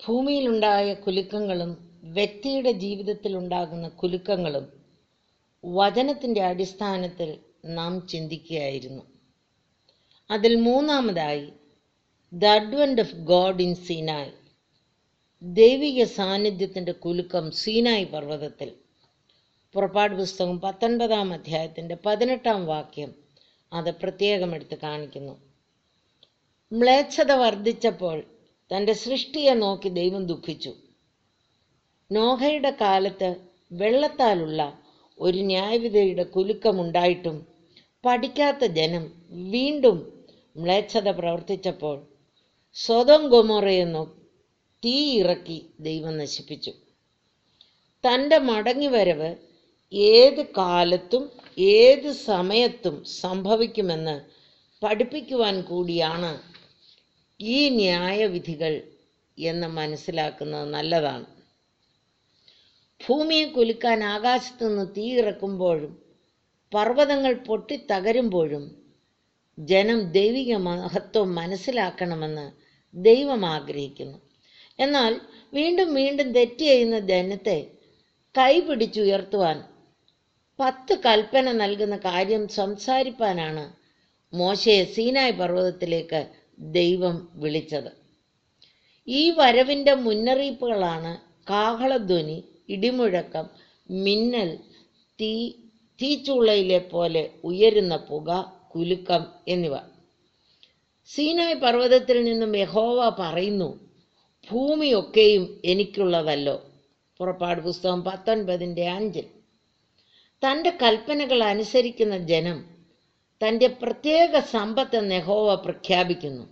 ഭൂമിയിലുണ്ടായ കുലുക്കങ്ങളും വ്യക്തിയുടെ ജീവിതത്തിൽ ഉണ്ടാകുന്ന കുലുക്കങ്ങളും വചനത്തിന്റെ അടിസ്ഥാനത്തിൽ നാം ചിന്തിക്കുകയായിരുന്നു അതിൽ മൂന്നാമതായി the advent of God in Sinai ദൈവിക സാന്നിധ്യത്തിന്റെ കുലുക്കം സീനായ് പർവ്വതത്തിൽ പുറപ്പാട് പുസ്തകം പത്തൊൻപതാം അധ്യായത്തിന്റെ പതിനെട്ടാം വാക്യം അത് പ്രത്യേകം എടുത്ത് കാണിക്കുന്നു മ്ലേച്ഛത വർദ്ധിച്ചപ്പോൾ തന്റെ സൃഷ്ടിയെ നോക്കി ദൈവം ദുഃഖിച്ചു നോഹയുടെ കാലത്ത് വെള്ളത്താലുള്ള ഒരു ന്യായവിധിയുടെ കുലുക്കമുണ്ടായിട്ടും പഠിക്കാത്ത ജനം വീണ്ടും മ്ലേച്ഛത പ്രവർത്തിച്ചപ്പോൾ സ്വതം ഗൊമോറയെന്നു തീ ഇറക്കി ദൈവം നശിപ്പിച്ചു തൻ്റെ മടങ്ങിവരവ് ഏത് കാലത്തും ഏത് സമയത്തും സംഭവിക്കുമെന്ന് പഠിപ്പിക്കുവാൻ കൂടിയാണ് ഈ ന്യായവിധികൾ എന്ന് മനസ്സിലാക്കുന്നത് നല്ലതാണ് ഭൂമിയെ കുലുക്കാൻ ആകാശത്തു നിന്ന് തീ ഇറക്കുമ്പോഴും പർവ്വതങ്ങൾ പൊട്ടിത്തകരുമ്പോഴും ജനം ദൈവിക മഹത്വം മനസ്സിലാക്കണമെന്ന് ദൈവം ആഗ്രഹിക്കുന്നു എന്നാൽ വീണ്ടും വീണ്ടും തെറ്റ് ചെയ്യുന്ന ജനത്തെ കൈപിടിച്ചുയർത്തുവാൻ പത്ത് കൽപ്പന നൽകുന്ന കാര്യം സംസാരിപ്പാനാണ് മോശയെ സീനായ് പർവ്വതത്തിലേക്ക് ദൈവം വിളിച്ചത് ഈ വരവിൻ്റെ മുന്നറിയിപ്പുകളാണ് കാഹളധ്വനി ഇടിമുഴക്കം മിന്നൽ തീ തീച്ചുളയിലെ പോലെ ഉയരുന്ന പുക കുലുക്കം എന്നിവ സീനായ് പർവ്വതത്തിൽ നിന്നും യഹോവ പറയുന്നു ഭൂമിയൊക്കെയും എനിക്കുള്ളതല്ലോ പുറപ്പാട് പുസ്തകം പത്തൊൻപതിൻ്റെ അഞ്ചിൽ തൻ്റെ കൽപ്പനകൾ അനുസരിക്കുന്ന ജനം തൻ്റെ പ്രത്യേക സമ്പത്തെന്ന് യഹോവ പ്രഖ്യാപിക്കുന്നു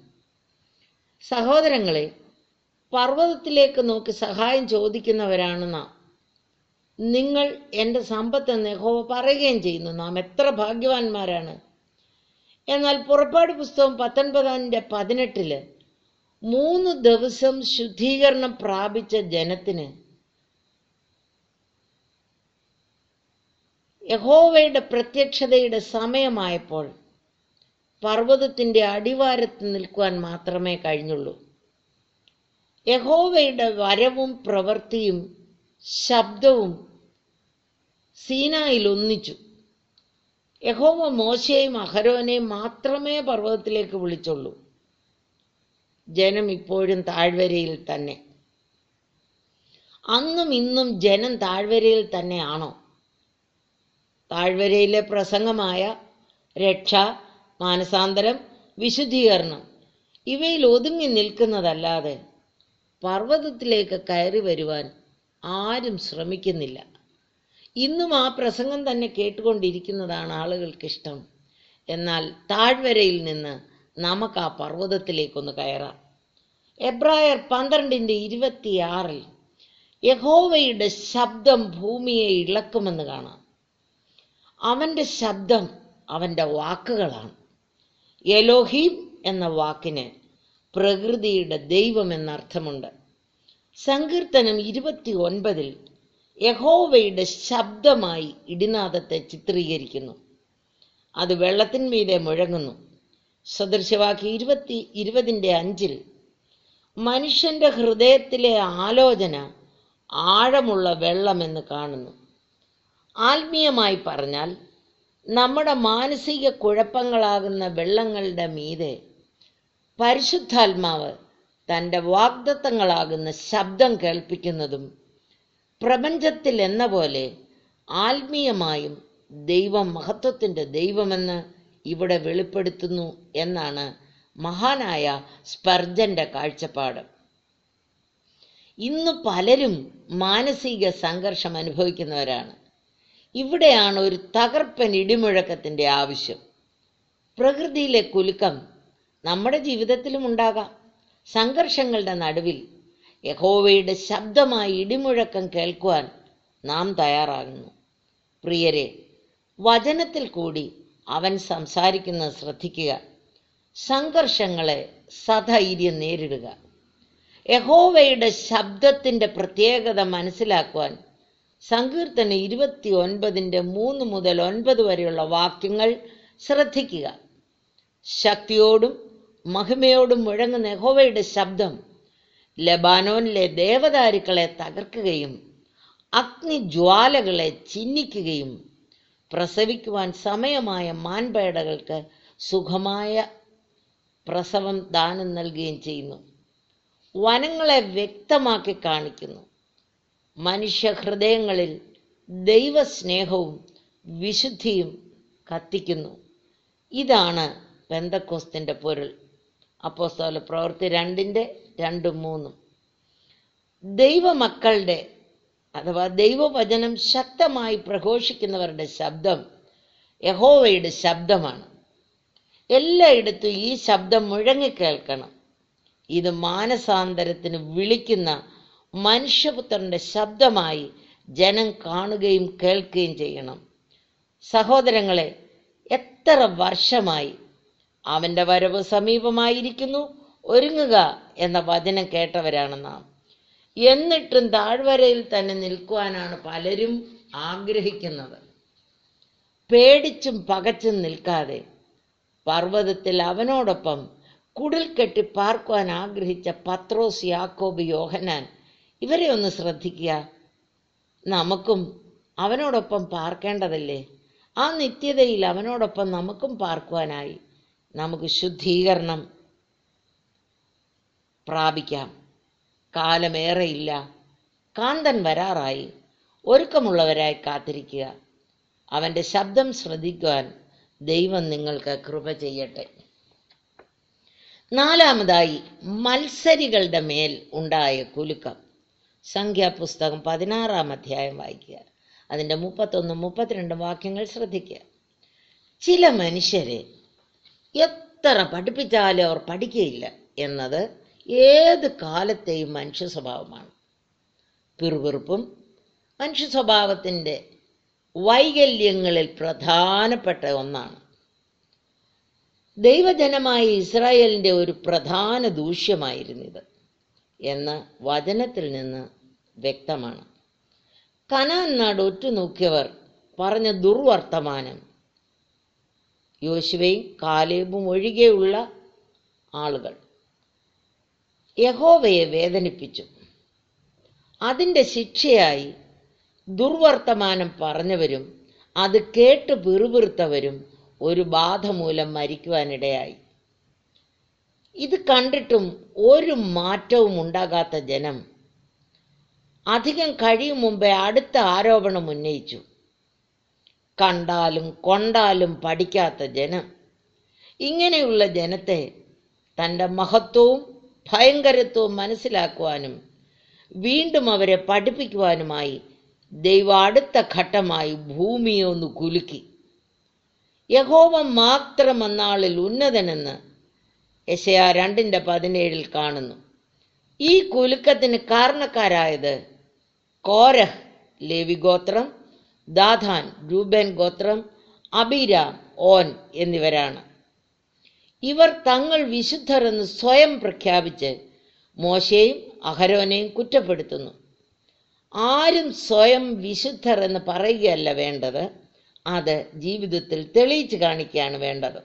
സഹോദരങ്ങളെ പർവ്വതത്തിലേക്ക് നോക്കി സഹായം ചോദിക്കുന്നവരാണ് നാം നിങ്ങൾ എൻ്റെ സമ്പത്തെന്ന് യഹോവ പറയുകയും ചെയ്യുന്നു നാം എത്ര ഭാഗ്യവാന്മാരാണ് എന്നാൽ പുറപ്പാട് പുസ്തകം പത്തൊൻപതിൻ്റെ പതിനെട്ടില് മൂന്ന് ദിവസം ശുദ്ധീകരണം പ്രാപിച്ച ജനത്തിന് യഹോവയുടെ പ്രത്യക്ഷതയുടെ സമയമായപ്പോൾ പർവ്വതത്തിൻ്റെ അടിവാരത്ത് നിൽക്കുവാൻ മാത്രമേ കഴിഞ്ഞുള്ളൂ യഹോവയുടെ വരവും പ്രവൃത്തിയും ശബ്ദവും സീനായിൽ ഒന്നിച്ചു യഹോവ മോശയെയും അഹരോനെയും മാത്രമേ പർവ്വതത്തിലേക്ക് വിളിച്ചുള്ളൂ ജനം ഇപ്പോഴും താഴ്വരയിൽ തന്നെ അന്നും ഇന്നും ജനം താഴ്വരയിൽ തന്നെയാണോ താഴ്വരയിലെ പ്രസംഗമായ രക്ഷ മാനസാന്തരം വിശുദ്ധീകരണം ഇവയിൽ ഒതുങ്ങി നിൽക്കുന്നതല്ലാതെ പർവ്വതത്തിലേക്ക് കയറി വരുവാൻ ആരും ശ്രമിക്കുന്നില്ല ഇന്നും ആ പ്രസംഗം തന്നെ കേട്ടുകൊണ്ടിരിക്കുന്നതാണ് ആളുകൾക്കിഷ്ടം എന്നാൽ താഴ്വരയിൽ നിന്ന് നമുക്ക് ആ പർവ്വതത്തിലേക്കൊന്ന് കയറാം എബ്രായർ പന്ത്രണ്ടിൻ്റെ ഇരുപത്തിയാറിൽ യഹോവയുടെ ശബ്ദം ഭൂമിയെ ഇളക്കുമെന്ന് കാണാം അവൻ്റെ ശബ്ദം അവൻ്റെ വാക്കുകളാണ് എലോഹീം എന്ന വാക്കിന് പ്രകൃതിയുടെ ദൈവം എന്നർത്ഥമുണ്ട് സങ്കീർത്തനം ഇരുപത്തി ഒൻപതിൽ യഹോവയുടെ ശബ്ദമായി ഇടിനാദത്തെ ചിത്രീകരിക്കുന്നു അത് വെള്ളത്തിന്മീതെ മുഴങ്ങുന്നു സദൃശവാക്യം ഇരുപത്തി ഇരുപതിൻ്റെ അഞ്ചിൽ മനുഷ്യന്റെ ഹൃദയത്തിലെ ആലോചന ആഴമുള്ള വെള്ളമെന്ന് കാണുന്നു ആത്മീയമായി പറഞ്ഞാൽ നമ്മുടെ മാനസിക കുഴപ്പങ്ങളാകുന്ന വെള്ളങ്ങളുടെ മീതെ പരിശുദ്ധാത്മാവ് തൻ്റെ വാഗ്ദത്തങ്ങളാകുന്ന ശബ്ദം കേൾപ്പിക്കുന്നതും പ്രപഞ്ചത്തിൽ എന്ന പോലെ ആത്മീയമായും ദൈവം മഹത്വത്തിൻ്റെ ദൈവമെന്ന് ഇവിടെ വെളിപ്പെടുത്തുന്നു എന്നാണ് മഹാനായ സ്പർജന്റെ കാഴ്ചപ്പാട് ഇന്ന് പലരും മാനസിക സംഘർഷം അനുഭവിക്കുന്നവരാണ് ഇവിടെയാണ് ഒരു തകർപ്പൻ ഇടിമുഴക്കത്തിൻ്റെ ആവശ്യം പ്രകൃതിയിലെ കുലുക്കം നമ്മുടെ ജീവിതത്തിലും ഉണ്ടാകാം സംഘർഷങ്ങളുടെ നടുവിൽ യഹോവയുടെ ശബ്ദമായി ഇടിമുഴക്കം കേൾക്കുവാൻ നാം തയ്യാറാകുന്നു പ്രിയരെ വചനത്തിൽ കൂടി അവൻ സംസാരിക്കുന്നത് ശ്രദ്ധിക്കുക സംഘർഷങ്ങളെ സധൈര്യം നേരിടുക യഹോവയുടെ ശബ്ദത്തിൻ്റെ പ്രത്യേകത മനസ്സിലാക്കുവാൻ സങ്കീർത്തന ഇരുപത്തി ഒൻപതിൻ്റെ മൂന്ന് മുതൽ ഒൻപത് വരെയുള്ള വാക്യങ്ങൾ ശ്രദ്ധിക്കുക ശക്തിയോടും മഹിമയോടും മുഴങ്ങുന്ന യഹോവയുടെ ശബ്ദം ലബാനോനിലെ ദേവദാരുക്കളെ തകർക്കുകയും അഗ്നിജ്വാലകളെ ചിന്നിക്കുകയും പ്രസവിക്കുവാൻ സമയമായ മാൻപേടകൾക്ക് സുഖമായ പ്രസവം ദാനം നൽകുകയും ചെയ്യുന്നു വനങ്ങളെ വ്യക്തമാക്കി കാണിക്കുന്നു മനുഷ്യഹൃദയങ്ങളിൽ ദൈവസ്നേഹവും വിശുദ്ധിയും കത്തിക്കുന്നു ഇതാണ് പെന്തക്കോസ്തിൻ്റെ പൊരുൾ അപ്പോസ്തല പ്രവൃത്തി രണ്ടിൻ്റെ രണ്ടും മൂന്നും ദൈവമക്കളുടെ അഥവാ ദൈവവചനം ശക്തമായി പ്രഘോഷിക്കുന്നവരുടെ ശബ്ദം യഹോവയുടെ ശബ്ദമാണ് എല്ലായിടത്തും ഈ ശബ്ദം മുഴങ്ങിക്കേൾക്കണം ഇത് മാനസാന്തരത്തിന് വിളിക്കുന്ന മനുഷ്യപുത്രന്റെ ശബ്ദമായി ജനം കാണുകയും കേൾക്കുകയും ചെയ്യണം സഹോദരങ്ങളെ എത്ര വർഷമായി അവന്റെ വരവ് സമീപമായിരിക്കുന്നു ഒരുങ്ങുക എന്ന വചനം കേട്ടവരാണ് നാം എന്നിട്ടും താഴ്വരയിൽ തന്നെ നിൽക്കുവാനാണ് പലരും ആഗ്രഹിക്കുന്നത് പേടിച്ചും പകച്ചും നിൽക്കാതെ പർവ്വതത്തിൽ അവനോടൊപ്പം കുടിൽ കെട്ടി പാർക്കുവാൻ ആഗ്രഹിച്ച പത്രോസ് യാക്കോബ് യോഹനാൻ ഇവരെ ഒന്ന് ശ്രദ്ധിക്കുക നമുക്കും അവനോടൊപ്പം പാർക്കേണ്ടതല്ലേ ആ നിത്യതയിൽ അവനോടൊപ്പം നമുക്കും പാർക്കുവാനായി നമുക്ക് ശുദ്ധീകരണം പ്രാപിക്കാം കാലമേറെയില്ല കാന്തൻ വരാറായി ഒരുക്കമുള്ളവരായി കാത്തിരിക്കുക അവൻ്റെ ശബ്ദം ശ്രദ്ധിക്കുവാൻ ദൈവം നിങ്ങൾക്ക് കൃപ ചെയ്യട്ടെ നാലാമതായി മത്സരികളുടെ മേൽ ഉണ്ടായ കുലുക്കം സംഖ്യാപുസ്തകം പതിനാറാം അധ്യായം വായിക്കുക അതിൻ്റെ മുപ്പത്തൊന്ന് മുപ്പത്തിരണ്ട് വാക്യങ്ങൾ ശ്രദ്ധിക്കുക ചില മനുഷ്യരെ എത്ര പഠിപ്പിച്ചാലും അവർ പഠിക്കുകയില്ല എന്നത് ഏത് കാലത്തെയും മനുഷ്യ സ്വഭാവമാണ് പിറുപിറുപ്പും മനുഷ്യ സ്വഭാവത്തിൻ്റെ വൈകല്യങ്ങളിൽ പ്രധാനപ്പെട്ട ഒന്നാണ് ദൈവജനമായ ഇസ്രായേലിൻ്റെ ഒരു പ്രധാന ദൂഷ്യമായിരുന്നിത് എന്ന് വചനത്തിൽ നിന്ന് വ്യക്തമാണ് കനാൻ നാട് ഒറ്റുനോക്കിയവർ പറഞ്ഞ ദുർവർത്തമാനം യോശുവയും കാലേബും ഒഴികെയുള്ള ആളുകൾ യഹോവയെ വേദനിപ്പിച്ചു അതിൻ്റെ ശിക്ഷയായി ദുർവർത്തമാനം പറഞ്ഞവരും അത് കേട്ട് പിറുപിറുത്തവരും ഒരു ബാധ മൂലം മരിക്കുവാനിടയായി ഇത് കണ്ടിട്ടും ഒരു മാറ്റവും ഉണ്ടാകാത്ത ജനം അധികം കഴിയും മുമ്പേ അടുത്ത ആരോപണം ഉന്നയിച്ചു കണ്ടാലും കൊണ്ടാലും പഠിക്കാത്ത ജനം ഇങ്ങനെയുള്ള ജനത്തെ തൻ്റെ മഹത്വവും ഭയങ്കരത്വവും മനസ്സിലാക്കുവാനും വീണ്ടും അവരെ പഠിപ്പിക്കുവാനുമായി ദൈവം അടുത്ത ഘട്ടമായി ഭൂമിയെ ഒന്ന് കുലുക്കി യഹോവ മാത്രം അന്നാളിൽ ഉന്നതനെന്ന് യശയാ രണ്ടിൻ്റെ പതിനേഴിൽ കാണുന്നു ഈ കുലുക്കത്തിന് കാരണക്കാരായത് കോരഹ് ലേവി ഗോത്രം ദാഥാൻ രൂബേൻ ഗോത്രം അബിരാം ഓൻ എന്നിവരാണ് ഇവർ തങ്ങൾ വിശുദ്ധർ എന്ന് സ്വയം പ്രഖ്യാപിച്ച് മോശയും അഹരോനെയും കുറ്റപ്പെടുത്തുന്നു ആരും സ്വയം വിശുദ്ധർ എന്ന് പറയുകയല്ല വേണ്ടത് അത് ജീവിതത്തിൽ തെളിയിച്ചു കാണിക്കുകയാണ് വേണ്ടത്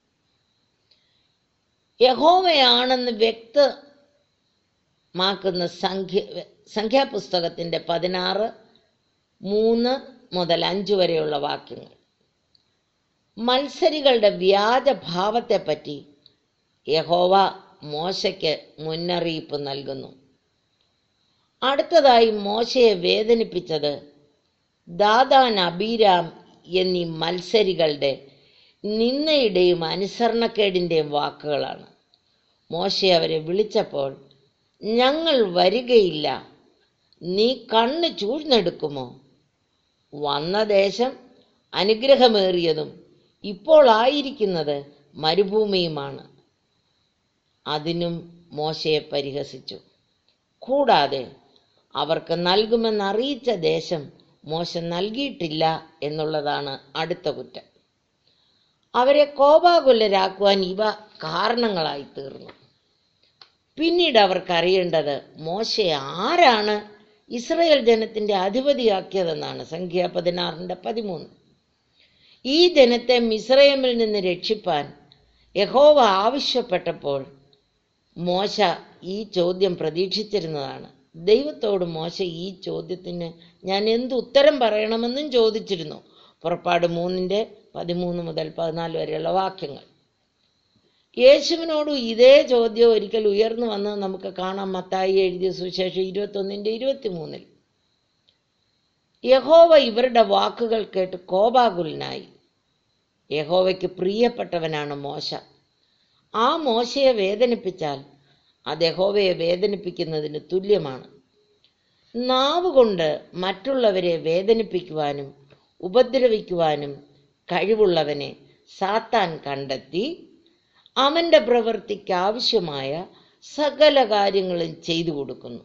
യഹോവയാണെന്ന് വ്യക്തമാക്കുന്ന സംഖ്യ സംഖ്യാപുസ്തകത്തിൻ്റെ പതിനാറ് മൂന്ന് മുതൽ അഞ്ച് വരെയുള്ള വാക്യങ്ങൾ മത്സരികളുടെ വ്യാജഭാവത്തെപ്പറ്റി യഹോവ മോശയ്ക്ക് മുന്നറിയിപ്പ് നൽകുന്നു അടുത്തതായി മോശയെ വേദനിപ്പിച്ചത് ദാദാൻ അബീരാം എന്നീ മത്സരികളുടെ നിന്നയുടെയും അനുസരണക്കേടിൻ്റെയും വാക്കുകളാണ് മോശ അവരെ വിളിച്ചപ്പോൾ ഞങ്ങൾ വരികയില്ല നീ കണ്ണ് ചൂഴ്ന്നെടുക്കുമോ വന്ന ദേശം അനുഗ്രഹമേറിയതും ഇപ്പോൾ ആയിരിക്കുന്നത് മരുഭൂമിയുമാണ് അതിനും മോശയെ പരിഹസിച്ചു കൂടാതെ അവർക്ക് നൽകുമെന്നറിയിച്ച ദേശം മോശ നൽകിയിട്ടില്ല എന്നുള്ളതാണ് അടുത്ത കുറ്റം അവരെ കോപാകുലരാക്കുവാൻ ഇവ കാരണങ്ങളായി തീർന്നു പിന്നീട് അവർക്കറിയേണ്ടത് മോശ ആരാണ് ഇസ്രയേൽ ജനത്തിൻ്റെ അധിപതിയാക്കിയതെന്നാണ് സംഖ്യ പതിനാറിൻ്റെ പതിമൂന്ന് ഈ ജനത്തെ മിസ്രൈമിൽ നിന്ന് രക്ഷിപ്പാൻ യഹോവ ആവശ്യപ്പെട്ടപ്പോൾ മോശ ഈ ചോദ്യം പ്രതീക്ഷിച്ചിരുന്നതാണ് ദൈവത്തോട് മോശ ഈ ചോദ്യത്തിന് ഞാൻ എന്ത് ഉത്തരം പറയണമെന്നും ചോദിച്ചിരുന്നു പുറപ്പാട് മൂന്നിൻ്റെ പതിമൂന്ന് മുതൽ പതിനാല് വരെയുള്ള വാക്യങ്ങൾ യേശുവിനോടും ഇതേ ചോദ്യം ഒരിക്കൽ ഉയർന്നു വന്ന് നമുക്ക് കാണാം മത്തായി എഴുതിയ സുശേഷം ഇരുപത്തൊന്നിൻ്റെ ഇരുപത്തിമൂന്നിൽ യഹോവ ഇവരുടെ വാക്കുകൾ കേട്ട് കോപാകുലനായി യഹോവയ്ക്ക് പ്രിയപ്പെട്ടവനാണ് മോശ ആ മോശയെ വേദനിപ്പിച്ചാൽ അത് യഹോവയെ വേദനിപ്പിക്കുന്നതിന് തുല്യമാണ് നാവ് കൊണ്ട് മറ്റുള്ളവരെ വേദനിപ്പിക്കുവാനും ഉപദ്രവിക്കുവാനും കഴിവുള്ളവനെ സാത്താൻ കണ്ടെത്തി അവൻ്റെ പ്രവൃത്തിക്ക് ആവശ്യമായ സകല കാര്യങ്ങളും ചെയ്തു കൊടുക്കുന്നു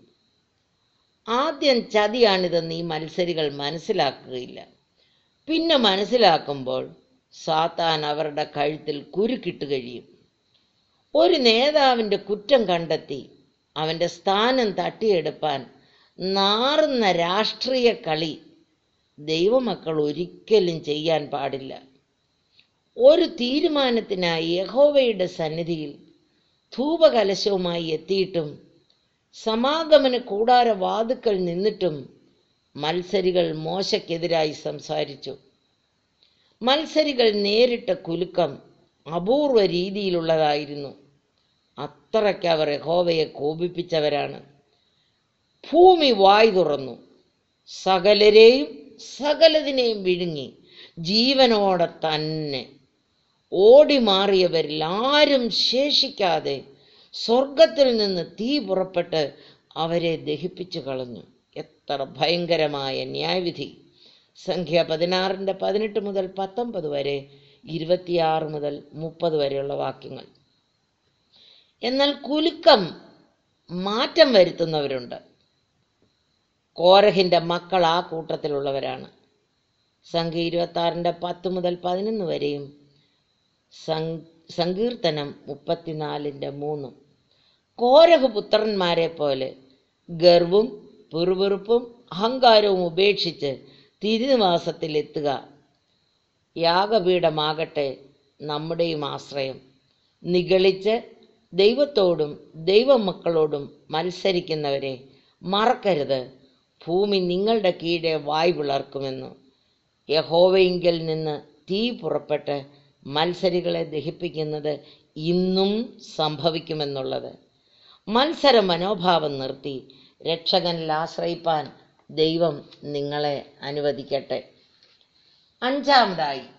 ആദ്യം ചതിയാണിതെന്ന് ഈ മത്സരികൾ മനസ്സിലാക്കുകയില്ല പിന്നെ മനസ്സിലാക്കുമ്പോൾ സാത്താൻ അവരുടെ കഴുത്തിൽ കുരുക്കിട്ട് കഴിയും ഒരു നേതാവിൻ്റെ കുറ്റം കണ്ടെത്തി അവൻ്റെ സ്ഥാനം തട്ടിയെടുപ്പാൻ നാറുന്ന രാഷ്ട്രീയ കളി ദൈവമക്കൾ ഒരിക്കലും ചെയ്യാൻ പാടില്ല ഒരു തീരുമാനത്തിനായി യഹോവയുടെ സന്നിധിയിൽ ധൂപകലശവുമായി എത്തിയിട്ടും സമാഗമന കൂടാര വാതുക്കൽ നിന്നിട്ടും മത്സരികൾ മോശയ്ക്കെതിരായി സംസാരിച്ചു മത്സരികൾ നേരിട്ട കുലുക്കം അപൂർവ രീതിയിലുള്ളതായിരുന്നു അത്രയ്ക്ക് അവർ യഹോവയെ കോപിപ്പിച്ചവരാണ് ഭൂമി വായ് തുറന്നു സകലരെയും സകലതിനെയും വിഴുങ്ങി ജീവനോടെ തന്നെ ഓടി മാറിയവരിൽ ആരും ശേഷിക്കാതെ സ്വർഗത്തിൽ നിന്ന് തീ പുറപ്പെട്ട് അവരെ ദഹിപ്പിച്ചു കളഞ്ഞു എത്ര ഭയങ്കരമായ ന്യായവിധി സംഖ്യ പതിനാറിൻ്റെ പതിനെട്ട് മുതൽ പത്തൊമ്പത് വരെ ഇരുപത്തിയാറ് മുതൽ മുപ്പത് വരെയുള്ള വാക്യങ്ങൾ എന്നാൽ കുലുക്കം മാറ്റം വരുത്തുന്നവരുണ്ട് കോരഹിൻ്റെ മക്കൾ ആ കൂട്ടത്തിലുള്ളവരാണ് സംഖ്യ ഇരുപത്തി ആറിൻ്റെ പത്ത് മുതൽ പതിനൊന്ന് വരെയും സം- സങ്കീർത്തനം മുപ്പത്തിനാലിൻ്റെ മൂന്നും കോരഹ് പുത്രന്മാരെ പോലെ ഗർവും പിറുപിറുപ്പും അഹങ്കാരവും ഉപേക്ഷിച്ച് തിരുനിവാസത്തിലെത്തുക യാഗപീഠമാകട്ടെ നമ്മുടെയും ആശ്രയം നിഗളിച്ച് ദൈവത്തോടും ദൈവമക്കളോടും മത്സരിക്കുന്നവരെ മറക്കരുത് ഭൂമി നിങ്ങളുടെ കീഴെ വായ് പിളർക്കുമെന്നു യഹോവയിങ്കിൽ നിന്ന് തീ പുറപ്പെട്ട് മത്സരികളെ ദഹിപ്പിക്കുന്നത് ഇന്നും സംഭവിക്കുമെന്നുള്ളത് മത്സര മനോഭാവം നിർത്തി രക്ഷകനിൽ ആശ്രയിപ്പാൻ ദൈവം നിങ്ങളെ അനുവദിക്കട്ടെ അഞ്ചാമതായി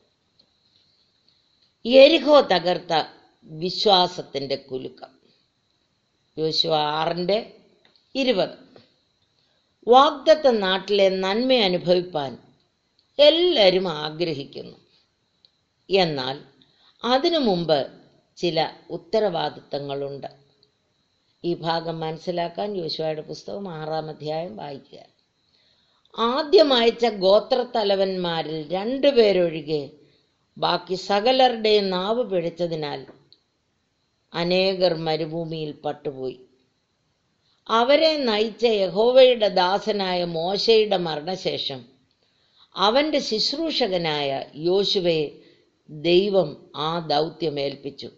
എരിഹോ തകർത്ത വിശ്വാസത്തിൻ്റെ കുലുക്കം യോശുവ ആറിൻ്റെ ഇരുപത് വാഗ്ദത്ത നാട്ടിലെ നന്മ അനുഭവിപ്പാൻ എല്ലാവരും ആഗ്രഹിക്കുന്നു എന്നാൽ അതിനു മുമ്പ് ചില ഉത്തരവാദിത്തങ്ങളുണ്ട് ഈ ഭാഗം മനസ്സിലാക്കാൻ യോശുവയുടെ പുസ്തകം ആറാം അധ്യായം വായിക്കുക ആദ്യം അയച്ച ഗോത്രത്തലവന്മാരിൽ രണ്ടുപേരൊഴികെ ബാക്കി സകലരുടെയും നാവ് പിഴച്ചതിനാൽ അനേകർ മരുഭൂമിയിൽ പട്ടുപോയി അവരെ നയിച്ച യഹോവയുടെ ദാസനായ മോശയുടെ മരണശേഷം അവൻ്റെ ശുശ്രൂഷകനായ യോശുവയെ ദൈവം ആ ദൗത്യമേൽപ്പിച്ചു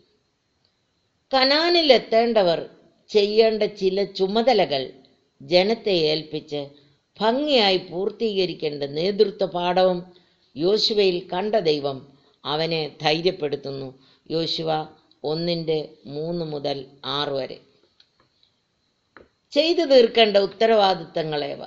കനാനിലെത്തേണ്ടവർ ചെയ്യേണ്ട ചില ചുമതലകൾ ജനത്തെ ഏൽപ്പിച്ച് ഭംഗിയായി പൂർത്തീകരിക്കേണ്ട നേതൃത്വ പാഠവും യോശുവയിൽ കണ്ട ദൈവം അവനെ ധൈര്യപ്പെടുത്തുന്നു യോശുവ ഒന്നിൻ്റെ മൂന്ന് മുതൽ ആറ് വരെ ചെയ്തു തീർക്കേണ്ട ഉത്തരവാദിത്തങ്ങളേവ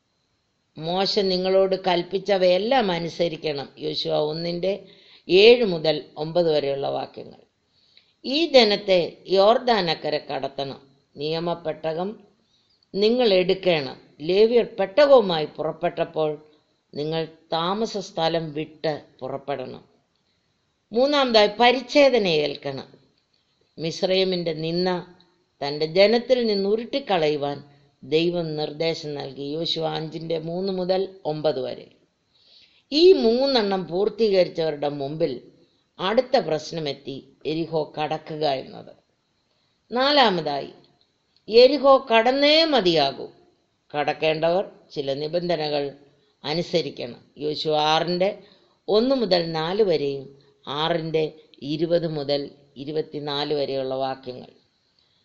മോശ നിങ്ങളോട് കൽപ്പിച്ചവയെല്ലാം അനുസരിക്കണം യോശുവ ഒന്നിൻ്റെ ഏഴ് മുതൽ ഒമ്പത് വരെയുള്ള വാക്യങ്ങൾ ഈ ജനത്തെ യോർദാനക്കരെ കടത്തണം നിയമപ്പെട്ടകം നിങ്ങൾ എടുക്കണം ലേവ്യർ പെട്ടകവുമായി പുറപ്പെട്ടപ്പോൾ നിങ്ങൾ താമസ സ്ഥലം വിട്ട് പുറപ്പെടണം മൂന്നാമതായി പരിച്ഛേദന ഏൽക്കണം മിശ്രയമിൻ്റെ നിന്ന തൻ്റെ ജനത്തിൽ നിന്ന് ഉരുട്ടിക്കളയുവാൻ ദൈവം നിർദ്ദേശം നൽകി യോശുവ അഞ്ചിൻ്റെ മൂന്ന് മുതൽ ഒമ്പത് വരെ ഈ മൂന്നെണ്ണം പൂർത്തീകരിച്ചവരുടെ മുമ്പിൽ അടുത്ത പ്രശ്നമെത്തി എരിഹോ കടക്കുക എന്നത് നാലാമതായി എരിഹോ കടന്നേ മതിയാകൂ കടക്കേണ്ടവർ ചില നിബന്ധനകൾ അനുസരിക്കണം യോശു ആറിൻ്റെ ഒന്ന് മുതൽ നാല് വരെയും ആറിൻ്റെ ഇരുപത് മുതൽ ഇരുപത്തിനാല് വരെയുള്ള വാക്യങ്ങൾ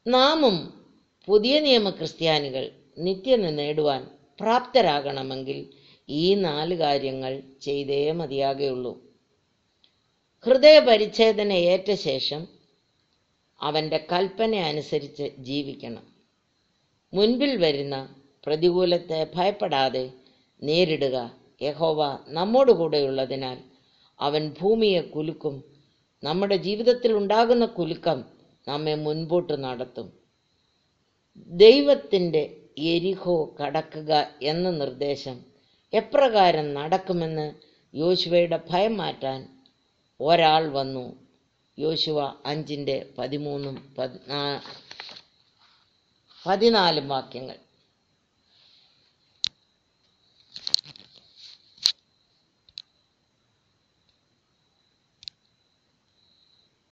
നാമും പുതിയ നിയമ ക്രിസ്ത്യാനികൾ നിത്യത നേടുവാൻ പ്രാപ്തരാകണമെങ്കിൽ ഈ നാല് കാര്യങ്ങൾ ചെയ്തേ മതിയാകുള്ളൂ ഹൃദയ പരിച്ഛേദന ഏറ്റ ശേഷം അവൻ്റെ കൽപ്പന അനുസരിച്ച് ജീവിക്കണം മുൻപിൽ വരുന്ന പ്രതികൂലത്തെ ഭയപ്പെടാതെ നേരിടുക യഹോവ നമ്മോട് കൂടെയുള്ളതിനാൽ അവൻ ഭൂമിയെ കുലുക്കും നമ്മുടെ ജീവിതത്തിൽ ഉണ്ടാകുന്ന കുലുക്കം നമ്മെ മുൻപോട്ട് നടത്തും ദൈവത്തിൻ്റെ എരിഹോ കടക്കുക എന്ന നിർദ്ദേശം എപ്രകാരം നടക്കുമെന്ന് യോശുവയുടെ ഭയം മാറ്റാൻ ഒരാൾ വന്നു യോശുവ അഞ്ചിൻ്റെ പതിമൂന്നും പതിനാ പതിനാലും വാക്യങ്ങൾ